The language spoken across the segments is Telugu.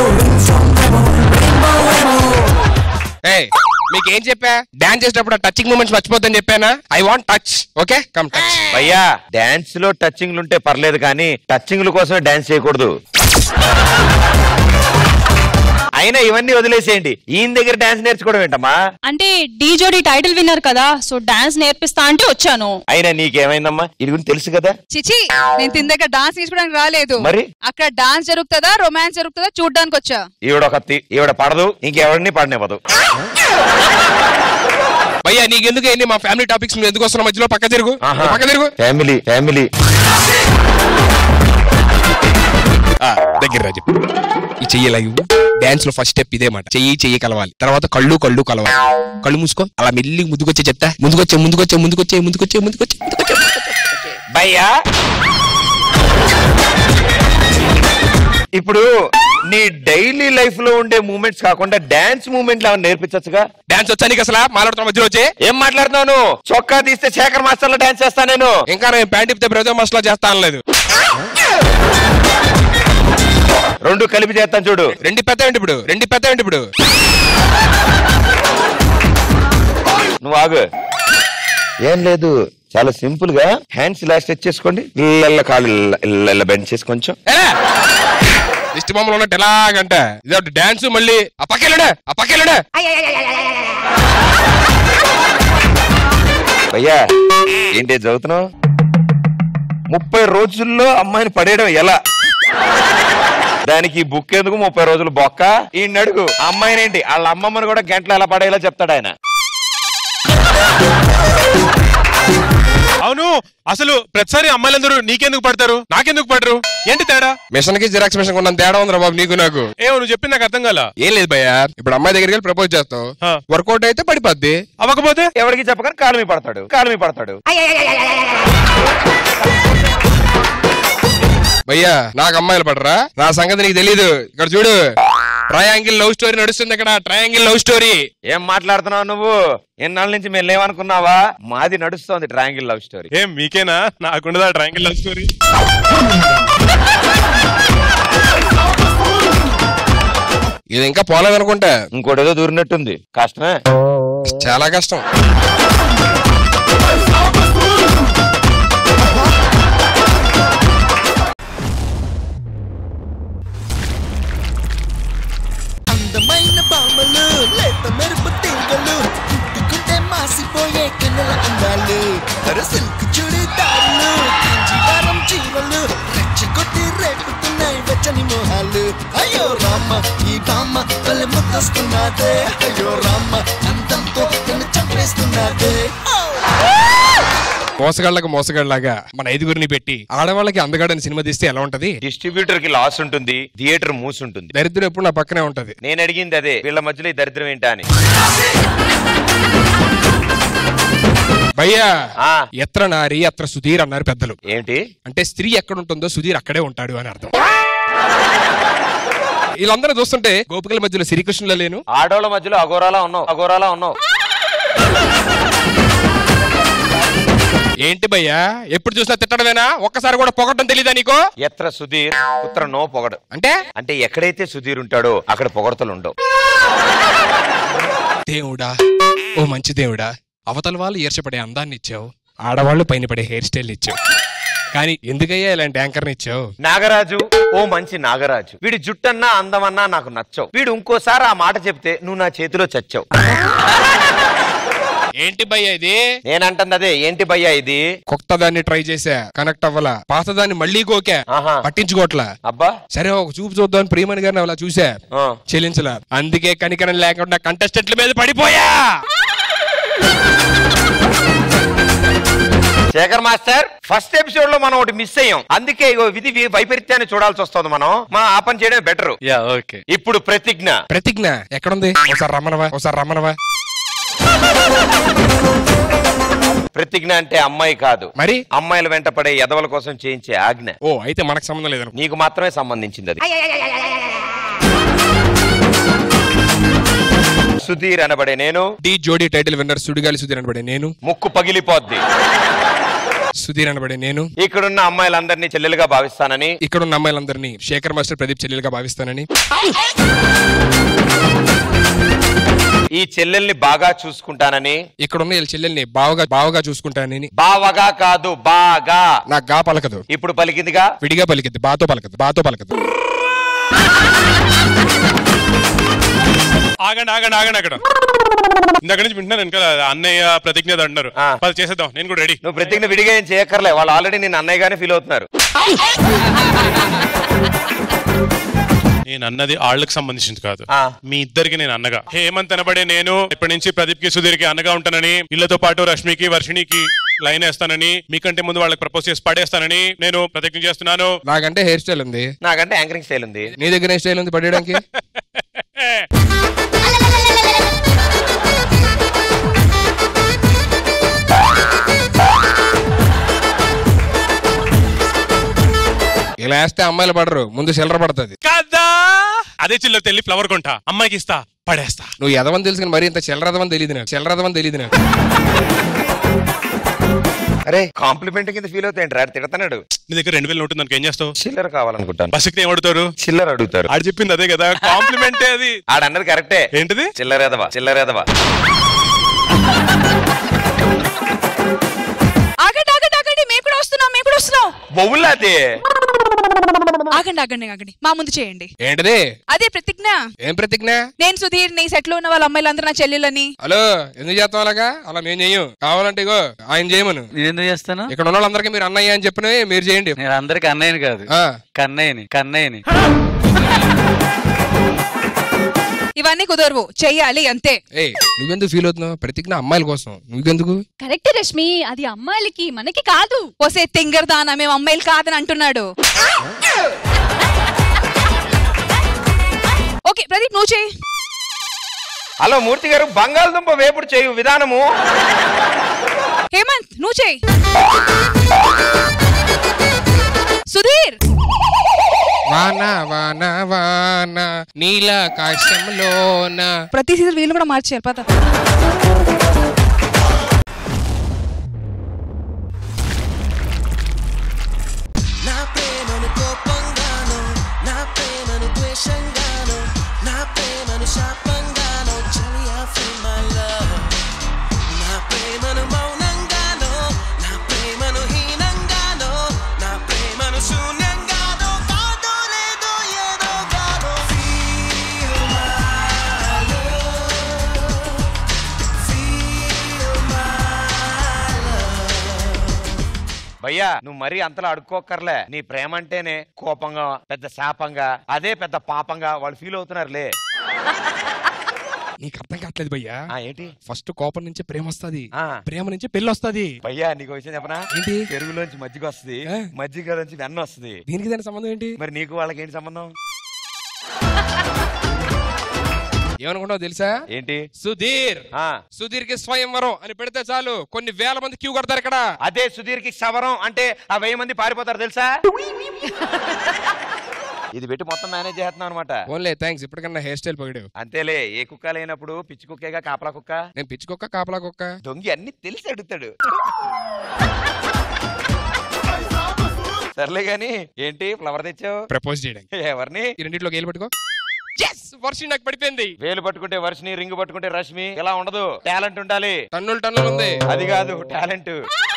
ఏయ్ మీకు ఏం చెప్పా డాన్స్ చేసేటప్పుడు టచింగ్ మూమెంట్స్ మర్చిపోద్దని చెప్పానా I want touch okay come touch భయ్యా డాన్స్ లో టచింగ్లు ఉంటే పర్లేదు కానీ టచింగ్ల కోసమే డాన్స్ చేయకూడదు అయినా ఇవన్నీ వదిలేసేయండి ఈయన దగ్గర డాన్స్ నేర్చుకోవడం ఏంటమ్మా అంటే డీ జోడీ టైటిల్ విన్నర్ కదా సో డాన్స్ నేర్పిస్తా అంటే వచ్చాను అయినా నీకేమైందమ్మా ఇది గురించి తెలుసు కదా చిచి నేను తిన దగ్గర డాన్స్ నేర్చుకోవడానికి రాలేదు మరి? అక్కడ డాన్స్ జరుగుతుందా రొమాన్స్ జరుగుతుందా చూడడానికి వచ్చా ఈవిడ ఒక ఈవిడ పడదు ఇంకెవరిని పడనివ్వదు భయ్యా నీకెందుకు ఏంటి మా ఫ్యామిలీ టాపిక్స్ నువ్వు ఎందుకు వస్తున్నావు మధ్యలో పక్క తిరుగు పక్క తిరుగు ఫ్యామిలీ ఫ్యామిలీ ఆ, దగ్గర రా చెప్పు ఈ చెయ్యి ఇలా ఇవ్వు డాన్స్ లో ఫస్ట్ స్టెప్ ఇదే మాట చెయ్యి చెయ్యి కలవాలి తర్వాత కళ్ళు కళ్ళు కలవాలి కళ్ళు మూసుకో అలా మెల్లి ముందుకొచ్చే చెప్తా ముందుకొచ్చే ముందుకొచ్చే ముందుకొచ్చే ముందుకొచ్చే ముందుకొచ్చే ముందుకొచ్చే భయ్యా ఇప్పుడు నీ డైలీ లైఫ్ లో ఉండే మూమెంట్స్ కాకుండా డాన్స్ మూమెంట్లు ఏమైనా నేర్పించచ్చుగా డాన్స్ వచ్చా నీకు అసలు మాట్లాడుతున్నా మధ్యలో వచ్చి ఏం మాట్లాడుతున్నావు నువ్వు? చొక్కా తీస్తే శేఖర్ మాస్టర్ లో డాన్స్ చేస్తా నేను ఇంకా నేను ప్యాంట్ ఇప్పితే బ్రదర్ మసలా చేస్తా అనలేదు రెండు కలిపి చేస్తాను చూడు రెండు పెద్ద ఏంటి ఇప్పుడు రెండు పెద్ద ఏంటి ఇప్పుడు నువ్వు ఆగు ఏం లేదు చాలా సింపుల్ గా హ్యాండ్స్ ఇలా స్ట్రెచ్ చేసుకోండి ఇళ్ళ కాలు ఇళ్ళ- ఇళ్ళ- ఇళ్ళ బెండ్ చేసి కొంచెం దిష్టి బొమ్మలు ఉన్నట్టు ఎలాగంట ఇదే డాన్స్ మళ్ళీ ఆ పక్కెళ్ళడా ఆ పక్కెళ్ళడా అయ్యా ఏంటి చదువుతున్నావు ముప్పై రోజుల్లో అమ్మాయిని పడేయడం ఎలా దానికి ఈ బుక్ ఎందుకు ముప్పై రోజులు బొక్క ఈ అడుగు అమ్మాయిని ఏంటి వాళ్ళ అమ్మమ్మని కూడా గంటలు ఎలా పడేలా చెప్తాడు ఆయన అవును అసలు ప్రతిసారి అమ్మాయిలందరూ నీకెందుకు పడతారు నాకెందుకు పడరు ఏంటి తేడా మిషన్ కి జిరాక్స్ మిషన్ కొన్నంత తేడా ఉందిరా బాబు నీకు నాకు ఏమో నువ్వు చెప్పింది నాకు అర్థం కాల ఏం లేదు భయ్యా ఇప్పుడు అమ్మాయి దగ్గరికి వెళ్ళి ప్రపోజ్ చేస్తావు వర్కౌట్ అయితే పడిపోద్ది అవ్వకపోతే ఎవరికి చెప్పకని కాలు మీ పడతాడు కాలు మీ పడతాడు భయ్యా నాకు అమ్మాయిలు పడరా నా సంగతి నీకు తెలీదు ఇక్కడ చూడు ట్రయాంగిల్ లవ్ స్టోరీ నడుస్తుంది ఇక్కడ ట్రయాంగిల్ లవ్ స్టోరీ ఏం మాట్లాడుతున్నావు నువ్వు ఎన్నాళ్ళ నుంచి మేము లేవనుకున్నావా మాది నడుస్తోంది ట్రయాంగిల్ లవ్ స్టోరీ ఏం మీకేనా నాకుండదా ట్రయాంగిల్ లవ్ స్టోరీ ఇది ఇంకా పోలేదు అనుకుంటా ఇంకోటి ఏదో దూరినట్టుంది కష్టమే చాలా కష్టం అందమైన బామలు లేత మెరుపు తీగలు ముట్టుకుంటే మాసిపోయే కన్నుల అందాలు అరే సిల్క్ చుడిదారులు కాంజీవరం చీరలు రెచ్చగొట్టి రేపుతున్నాయి వెచ్చని మోహాలు అయ్యో రామ ఈ బామ్మ భలే ముద్దొస్తున్నదే అయ్యో రామ అందంతో నన్ను చంపేస్తున్నదే మోసగాళ్ళకి మోసగాళ్ళలాగా మన ఐదుగురిని పెట్టి ఆడవాళ్ళకి అందగాడని సినిమా తీస్తే ఎలా ఉంటది డిస్ట్రిబ్యూటర్ కి లాస్ ఉంటుంది థియేటర్ మూసి ఉంటుంది దరిద్రం ఎప్పుడు నా పక్కనే ఉంటది నేను అడిగింది అదే వీళ్ళ మధ్యలో ఈ దరిద్రం ఏంటా అని భయ్యా ఎత్ర నారి అత్ర సుధీర్ అన్నారు పెద్దలు ఏంటి అంటే స్త్రీ ఎక్కడ ఉంటుందో సుధీర్ అక్కడే ఉంటాడు అని అర్థం వీళ్ళందరూ చూస్తుంటే గోపికల మధ్యలో శ్రీకృష్ణుల లేను ఆడోళ్ళ మధ్యలో అఘోరాలా ఉన్నావు అఘోరాలా ఉన్నావు ఏంటి భయ్యా ఎప్పుడు చూసినా తిట్టడమేనా ఒక్కసారి కూడా పొగట్టం తెలీదా నీకో ఎత్ర సుధీర్ పుత్ర నో పొగడు అంటే అంటే ఎక్కడైతే సుధీర్ ఉంటాడో అక్కడ పొగడతలు ఉండవు దేవుడా ఓ మంచి దేవుడా అవతల వాళ్ళు ఈర్చపడే అందాన్ని ఇచ్చావు ఆడవాళ్ళు పైన పడే హెయిర్ స్టైల్ ఇచ్చావు కానీ ఎందుకయ్యా ఇలాంటి యాంకర్ని ఇచ్చావు నాగరాజు ఓ మంచి నాగరాజు వీడి జుట్టన్నా అందమన్నా నాకు నచ్చవు వీడు ఇంకోసారి ఆ మాట చెప్తే నువ్వు నా చేతిలో చచ్చావు ఏంటి భయ్యా ఇది నేనంటుంది అదే ఏంటి భయ్యా ఇది కొత్త దాన్ని ట్రై చేసా కనెక్ట్ అవ్వలా పాత దాన్ని మళ్ళీ గోకా పట్టించుకోవట్లా అబ్బా సరే ఒక చూపు చూద్దాం ప్రియమణి గారిని అలా చూసా చెల్లించలా అందుకే కనికరం లేకుండా కంటెస్టెంట్ల మీద పడిపోయా శేఖర్ మాస్టర్ ఫస్ట్ ఎపిసోడ్ లో మనం ఒకటి మిస్ అయ్యాం అందుకే ఇగో విధి వి- వైపరీత్యాన్ని చూడాల్సి వస్తుంది మనం మనం ఆ పని చేయడం బెటర్ యా ఓకే ఇప్పుడు ప్రతిజ్ఞ ప్రతిజ్ఞ ఎక్కడుంది ఒకసారి రమ్మనవా ఒకసారి రమ్మనవా ప్రతిజ్ఞ అంటే అమ్మాయి కాదు మరి అమ్మాయిల వెంట పడే ఎదవల కోసం చేయించే ఆజ్ఞ ఓ అయితే మనకు సంబంధం లేదు నీకు మాత్రమే సంబంధించింది అది సుధీర్ అనబడే నేను డి జోడీ టైటిల్ విన్నర్ సుడిగాలి సుధీర్ అనబడే నేను ముక్కు పగిలిపోద్ది సుధీర్ అనబడే నేను ఇక్కడున్న అమ్మాయిలందరినీ చెల్లెలుగా భావిస్తానని ఇక్కడ ఉన్న అమ్మాయిలందరినీ శేఖర్ మాస్టర్ ప్రదీప్ చెల్లెలుగా భావిస్తానని ఈ చెల్లెల్ని బాగా చూసుకుంటానని ఇక్కడ ఉన్న వీళ్ళ చెల్లెల్ని బావగా బావగా చూసుకుంటానని బావగా కాదు బాగా నాకు గా పలకదు ఇప్పుడు పలికిందిగా విడిగా పలికిద్ది బాతో పలకదు బాతో పలకదు ఆగండి ఆగండి ఆగండి అక్కడ ఇందాక నుంచి వింటున్నాను వెనకాల అన్నయ్య ప్రతిజ్ఞ అది అంటున్నారు ఆ. పది చేసేద్దాం నేను కూడా రెడీ నువ్వు ప్రతిజ్ఞ విడిగా ఏం చేయక్కర్లే వాళ్ళు ఆల్రెడీ నేను అన్నయ్యగానే ఫీల్ అవుతున్నారు నేను అన్నది ఆళ్ళకి సంబంధించింది కాదు ఆ. మీ ఇద్దరికి నేను అన్నగా హేమంత్ అనబడే నేను ఇప్పటి నుంచి ప్రదీప్ కి సుధీర్ కి అన్నగా ఉంటానని వీళ్ళతో పాటు రష్మికి వర్షిణికి లైన్ వేస్తానని మీకంటే ముందు వాళ్ళకి ప్రపోజ్ చేసి పడేస్తానని నేను ప్రతిజ్ఞ చేస్తున్నాను నాకంటే హెయిర్ స్టైల్ ఉంది నాకంటే యాంకరింగ్ స్టైల్ ఉంది నీ దగ్గర ఏ స్టైల్ ఉంది పడేయడానికి ఇలా వేస్తే అమ్మాయిలు పడరు ముందు చిల్లర పడుతుంది కదా అదే చిల్లర తెల్లి ఫ్లవర్ కొంటా అమ్మాయికి ఇస్తా పడేస్తా నువ్వు ఎదవని తెలుసు కానీ మరి ఇంత చిల్లరదవని తెలియదు నాకు చిల్లరదవని తెలియదు నాకు అరే కాంప్లిమెంట్ కింద ఫీల్ అవుతాయండి రాడు తిడతాడు నీ దగ్గర రెండు వేలు ఉంటుంది దానికి ఏం చేస్తావు చిల్లర కావాలనుకుంటాను బస్సుకి ఏం అడుగుతారు చిల్లర అడుగుతారు ఆడు చెప్పింది అదే కదా కాంప్లిమెంటే అది ఆడన్నది కరెక్టే ఏంటిది చిల్లరేదవా చిల్లరేదవా ఆగండి ఆగండి ఆగండి మేము కూడా వస్తున్నాం మేము కూడా వస్తున్నాం బొవ్వులాది ఆగండి ఆగండి ఆగండి మా ముందు చేయండి ఏంటిది అదే ప్రతిజ్ఞ ఏం ప్రతిజ్ఞ నేను సుధీర్ నీ సెట్ లో ఉన్న వాళ్ళ అమ్మాయిలందరూ నా చెల్లెలని హలో ఎందుకు చేస్తాం అలాగా అలా మేము చెయ్యం కావాలంటే ఇగో ఆయన చేయమను నేను ఎందుకు చేస్తాను ఇక్కడ ఉన్న వాళ్ళందరికీ మీరు అన్నయ్య అని చెప్పిన మీరు చేయండి నేను అందరికి అన్నయ్యని కాదు ఆ, కన్నయ్యని కన్నయ్యని ఇవన్నీ కుదరవు చెయ్యాలి అంతే ఏయ్ నువ్వెందుకు ఫీల్ అవుతున్నావు ప్రతిజ్ఞ అమ్మాయిల కోసం నువ్వెందుకు కరెక్ట్ రష్మి అది అమ్మాయిలకి మనకి కాదు పోసే తింగర్ దానా మేము అమ్మాయిలు కాదని అంటున్నాడు ఓకే ప్రదీప్ నువ్వు చేయి హలో మూర్తి గారు బంగాళదుంప వేపుడు చేయు విధానము హేమంత్ నువ్వు చేయి సుధీర్ వాన వాన వాన నీలాకాశంలోన ప్రతి సీజన్ వీళ్ళు కూడా మార్చారు పద నా ప్రేమను కోపంగాను నా ప్రేమను ద్వేషంగాను నా ప్రేమను శాపంగాను చలి I feel my love నా ప్రేమను మౌనంగాను నా ప్రేమను హీనంగాను నా ప్రేమను శూన్యంగాను కాదో లేదో ఏదో గాను Feel my love Feel my భయ్యా నువ్వు మరీ అంతలా అడుక్కోకర్లే నీ ప్రేమ అంటేనే కోపంగా పెద్ద శాపంగా అదే పెద్ద పాపంగా వాళ్ళు ఫీల్ అవుతున్నారులే నీకు అర్థం కావట్లేదు భయ్యా ఆ ఏంటి ఫస్ట్ కోపం నుంచి ప్రేమ వస్తుంది ఆ. ప్రేమ నుంచి పెళ్లి వస్తుంది భయ్యా నీకు విషయం చెప్పనా ఏంటి? పెరుగులోంచి మజ్జిగ వస్తుంది ఆ. మజ్జిగ నుంచి వెన్న వస్తుంది దీనికి దాని సంబంధం ఏంటి మరి నీకు వాళ్ళకి ఏంటి సంబంధం ఏమనుకుంటావు తెలుసా ఏంటి సుధీర్ ఆ సుధీర్ కి స్వయంవరం అని పెడితే చాలు కొన్ని వేల మంది క్యూ కడతారు ఇక్కడ అదే సుధీర్ కి సవరం అంటే ఆ వెయ్యి మంది పారిపోతారు తెలుసా ఇది పెట్టి మొత్తం మేనేజ్ చేస్తున్నాం అనమాట ఓన్లే థ్యాంక్స్ ఇప్పటికన్నా హెయిర్ స్టైల్ పొగిడావు అంతేలే ఏ కుక్క లేనప్పుడు పిచ్చి కుక్కేగా కాపలా కుక్క నేను పిచ్చి కుక్క కాపలా కుక్క దొంగి అన్ని తెలిసి అడుగుతాడు సర్లే గాని ఏంటి ఫ్లవర్ తెచ్చావు ప్రపోజ్ చేయడానికి ఎవరిని ఈ రెండిట్లో ఏలు పట్టుకో ఎస్ వర్షం నాకు పడిపోయింది వేలు పట్టుకుంటే వర్షిని రింగ్ పట్టుకుంటే రష్మి ఇలా ఉండదు టాలెంట్ ఉండాలి టన్నులు టన్నులు ఉంది అది కాదు టాలెంట్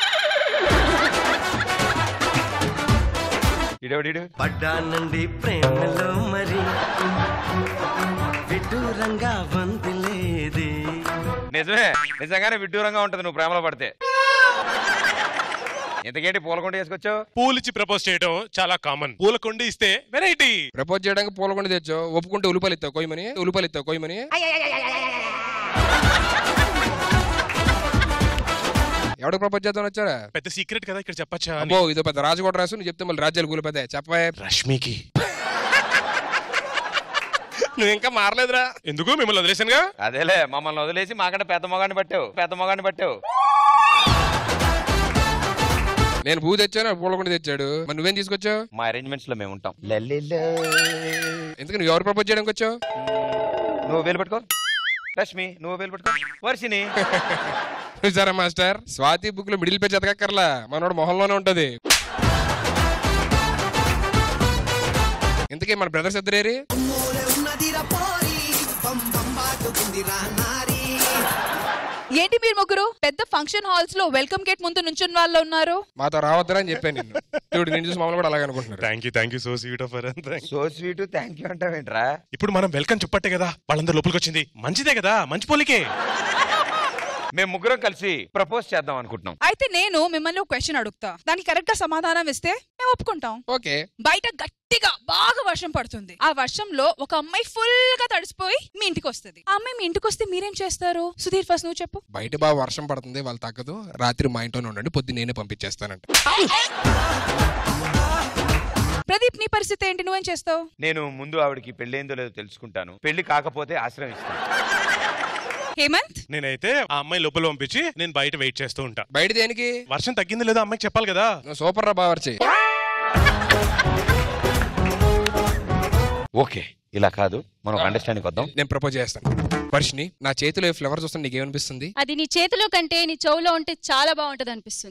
ఇడవడిడు పడ్డానండి ప్రేమలో మరి విడ్డూరంగా వంది లేదే నిజమే నిజంగానే విడ్డూరంగా ఉంటది నువ్వు ప్రేమలో పడితే ఇంతకేంటి పూలకొండ వేసుకొచ్చావు పూలిచ్చి ప్రపోజ్ చేయడం చాలా కామన్ పూల కొండి ఇస్తే వెరైటీ ప్రపోజ్ చేయడానికి పూలకొండ తెచ్చో ఒప్పుకుంటే ఉల్లిపాయలు ఇస్తావు కొయ్యమని ఉల్లిపాయలు ఇస్తావు కొయ్యమని ఎవడికి ప్రపోజ్ చేద్దాం వచ్చారా పెద్ద సీక్రెట్ కదా ఇక్కడ చెప్పచ్చా అని. అబ్బో ఇదో పెద్ద రాజు కూడా రాసు నువ్వు చెప్తే మళ్ళీ రాజ్యాలు కూలిపోతాయి చెప్పవే రష్మికి నువ్వు ఇంకా మారలేదురా ఎందుకు మిమ్మల్ని వదిలేసానుగా అదేలే మమ్మల్ని వదిలేసి మాకంటే పెద్ద మొగాన్ని పట్టావు పెద్ద మొగాన్ని పట్టావు నేను పూ తెచ్చాను పూలకొండ తెచ్చాడు మరి నువ్వేం తీసుకొచ్చావు మా అరేంజ్మెంట్స్ లో మేము ఉంటాం లల్లిలో. ఎందుకు నువ్వు ఎవరు ప్రపోజ్ చేయడానికి వచ్చావు నువ్వు వేలు పట్టుకో రష్మి నువ్వు వేలు పట్టుకో వర్షిని చూసారా మాస్టర్ స్వాతి బుక్ లో మిడిల్ పేజ్ ఎతకక్కర్లా మనోడు మొహంలోనే ఉంటది ఇంతకీ మన బ్రదర్స్ ఇద్దరేరి ఏంటి మీరు ముగ్గురు పెద్ద ఫంక్షన్ హాల్స్ లో వెల్కమ్ గేట్ ముందు నుంచున్న వాళ్ళు ఉన్నారు మాతో రావద్దరా అని చెప్పాను నిన్ను చూడు నేను చూసి మమ్మల్ని కూడా అలాగే అనుకుంటున్నారు thank you thank you so sweet of so sweet thank you అంటావేంట్రా ఇప్పుడు మనం వెల్కమ్ చెప్పట్టే కదా వాళ్ళందరూ లోపలికి వచ్చింది మంచిదే కదా మంచి పోలికే మేము ముగ్గురం కలిసి ప్రపోజ్ చేద్దాం అనుకుంటున్నాం అయితే నేను మిమ్మల్ని ఒక క్వశ్చన్ అడుగుతా దానికి కరెక్ట్ గా సమాధానం ఇస్తే మేము ఒప్పుకుంటాం ఓకే బయట గట్టిగా బాగా వర్షం పడుతుంది ఆ వర్షంలో ఒక అమ్మాయి ఫుల్ గా తడిసిపోయి మీ ఇంటికి వస్తుంది ఆ అమ్మాయి మీ ఇంటికి వస్తే మీరేం చేస్తారు సుధీర్ ఫస్ట్ నువ్వు చెప్పు బయట బాగా వర్షం పడుతుంది వాళ్ళు తగ్గదు రాత్రి మా ఇంట్లోనే ఉండండి పొద్దు నేనే పంపించేస్తానంట ప్రదీప్ నీ పరిస్థితి ఏంటి నువ్వేం చేస్తావు నేను ముందు ఆవిడకి పెళ్ళైందో లేదో తెలుసుకుంటాను పెళ్లి కాకపోతే ఆశ్రమిస్తాను హేమంత్ నేనైతే ఆ అమ్మాయి లోపల పంపించి నేను బయట వెయిట్ చేస్తూ ఉంటా బయట దేనికి వర్షం తగ్గింది లేదో అమ్మాయికి చెప్పాలి కదా నువ్వు సూపర్ రా బావర్చి ఓకే ఇలా కాదు మనం ఒక అండర్స్టాండింగ్ వద్దాం నేను ప్రపోజ్ చేస్తాను వర్షిని నా చేతిలో ఈ ఫ్లవర్ చూస్తే నీకు ఏమనిపిస్తుంది అది నీ చేతిలో కంటే నీ చెవులో ఉంటే చాలా బాగుంటది అనిపిస్తుంది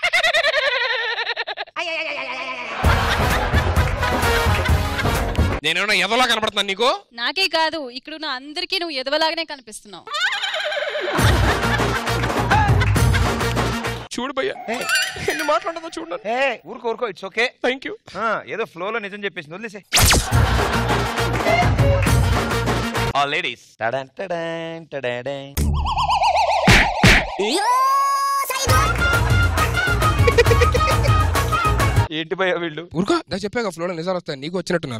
నేనేమన్నా ఎదలా కనపడుతున్నాను నీకు నాకే కాదు ఇక్కడ ఉన్న అందరికీ నువ్వు ఎదవలాగానే కనిపిస్తున్నావు చూడు భయ్యా ఎన్ని మాట్లాడుతుందో చూడు ఏ ఊరుకో ఊరుకో ఇట్స్ ఓకే థ్యాంక్ యూ ఏదో ఫ్లో లో నిజం చెప్పేసింది వదిలేసే ఆ లేడీస్ టడాన్ టడాన్ టడాన్ ఏంటి భయ వీళ్ళు ఊరుకో నా చెప్పాక ఫ్లోలో నిజాలు వస్తాయి నీకు వచ్చినట్టున్నారు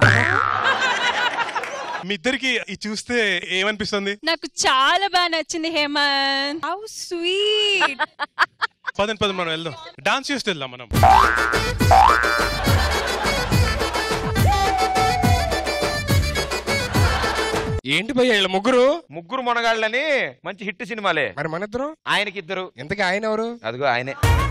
మీ ఇద్దరికి ఇది చూస్తే ఏమనిపిస్తుంది నాకు చాలా బాగా నచ్చింది హేమంత్ హౌ స్వీట్ పదండి పదండి మనం వెళ్దాం డాన్స్ చేస్తూ వెళ్దాం మనం ఏంటి భయ్యా వీళ్ళ ముగ్గురు ముగ్గురు మొనగాళ్ళని మంచి హిట్ సినిమాలే మరి మన ఇద్దరు ఆయనకి ఇద్దరు ఇంతకీ ఆయన ఎవరు అదిగో ఆయనే